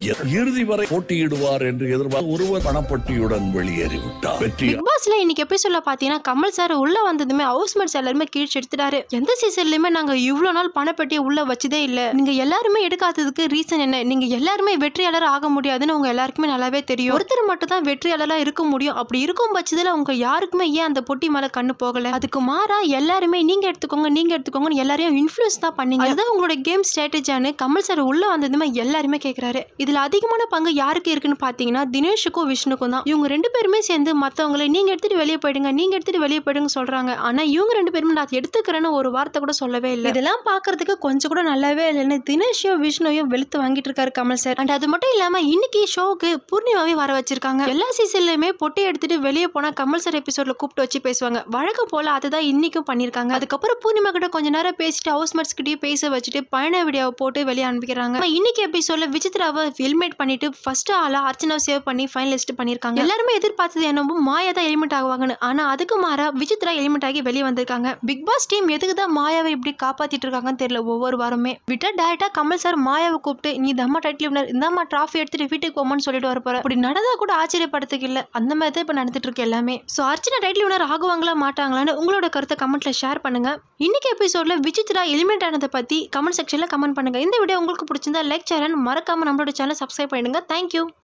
இறுதி வரை போட்டியிடுவார் என்று எதிர்பார்த்த ஒருவர் பணப்பட்டியுடன் வெளியேறிவிட்டார் வெற்றி பிக் பாஸ்ல இன்னைக்கு எபிசோட்ல பாத்தீங்கன்னா கமல் சார் உள்ள வந்ததுமே ஹவுஸ்மேட்ஸ் எல்லாருமே கீழ்ச்சி எடுத்துட்டாரு எந்த சீசன்லயுமே நாங்க இவ்வளவு நாள் பணப்பெட்டியை உள்ள வச்சதே இல்ல நீங்க எல்லாருமே எடுக்காததுக்கு ரீசன் என்ன நீங்க எல்லாருமே வெற்றியாளர் ஆக முடியாதுன்னு உங்க எல்லாருக்குமே நல்லாவே தெரியும் ஒருத்தர் மட்டும் தான் வெற்றியாளரா இருக்க முடியும் அப்படி இருக்கும் பட்சத்துல உங்க யாருக்குமே ஏன் அந்த பொட்டி மேல கண்ணு போகல அதுக்கு மாறா எல்லாருமே நீங்க எடுத்துக்கோங்க நீங்க எடுத்துக்கோங்கன்னு எல்லாரையும் இன்ஃபுளுஸ் தான் பண்ணீங்க அதுதான் உங்களோட கேம் ஸ்ட்ராட்டஜியானு கமல் சார் உள்ள வந்ததுமே எல்லாருமே கேக்குறாரு இதுல அதிகமான பங்கு யாருக்கு இருக்குன்னு பாத்தீங்கன்னா தினேஷுக்கும் விஷ்ணுக்கும் தான் இவங்க ரெண்டு பேருமே சேர்ந்து மத்தவங்களை நீங்க எடுத்துட்டு வெளியே போயிடுங்க நீங்க எடுத்துட்டு வெளியே போயிடுங்க சொல்றாங்க ஆனா இவங்க ரெண்டு பேருமே நான் அதை எடுத்துக்கிறேன்னு ஒரு வார்த்தை கூட சொல்லவே இல்லை இதெல்லாம் பாக்குறதுக்கு கொஞ்சம் கூட நல்லாவே இல்லைன்னு தினேஷையும் விஷ்ணுவையும் வெளுத்து வாங்கிட்டு இருக்காரு கமல் சார் அண்ட் அது மட்டும் இல்லாம இன்னைக்கு ஷோக்கு பூர்ணிமாவே வர வச்சிருக்காங்க எல்லா சீசன்லயுமே பொட்டி எடுத்துட்டு வெளியே போனா கமல் சார் எபிசோட்ல கூப்பிட்டு வச்சு பேசுவாங்க வழக்கம் போல அதுதான் இன்னைக்கும் பண்ணிருக்காங்க அதுக்கப்புறம் பூர்ணிமா கிட்ட கொஞ்ச நேரம் பேசிட்டு ஹவுஸ் மேட்ஸ் கிட்டயே பேச வச்சுட்டு பயண வீடியோவை போட்டு வெளியே அனுப்பிக்கிறாங்க ஆனா இன்னைக்கு எபிசோட்ல விசித்ராவை ஹெல்மெட் பண்ணிட்டு ஃபர்ஸ்ட் ஆளா அர்ச்சனா சேவ் பண்ணி ஃபைனலிஸ்ட் பண்ணிருக்காங்க எல்லாருமே எதிர்பார்த்தது என்னமோ மாயா தான் எலிமெண்ட் ஆகுவாங்கன்னு ஆனா அதுக்கு மாறா விசித்ரா எலிமெண்ட் ஆகி வெளியே வந்திருக்காங்க பிக் பாஸ் டீம் எதுக்கு தான் மாயாவை இப்படி காப்பாத்திட்டு இருக்காங்கன்னு தெரியல ஒவ்வொரு வாரமே விட்டா டேரக்டா கமல் சார் மாயாவை கூப்பிட்டு நீ தம்மா டைட்டில் வினர் இந்தாம்மா டிராஃபி எடுத்துட்டு வீட்டுக்கு போமான்னு சொல்லிட்டு வர போற அப்படி நடந்தா கூட ஆச்சரியப்படுறதுக்கு இல்ல அந்த மாதிரி தான் இப்ப நடந்துட்டு இருக்கு எல்லாமே சோ அர்ச்சனா டைட்டில் வினர் ஆகுவாங்களா மாட்டாங்களான்னு உங்களோட கருத்தை கமெண்ட்ல ஷேர் பண்ணுங்க இன்னைக்கு எபிசோட்ல விசித்ரா எலிமெண்ட் ஆனதை பத்தி கமெண்ட் செக்ஷன்ல கமெண்ட் பண்ணுங்க இந்த வீடியோ உங்களுக்கு பிடிச்சிருந்தா லைக் சேனல் மறக்காம நம்மளோட சேனல் சப்ஸ்கிரைப் பண்ணிடுங்க தேங்க்யூ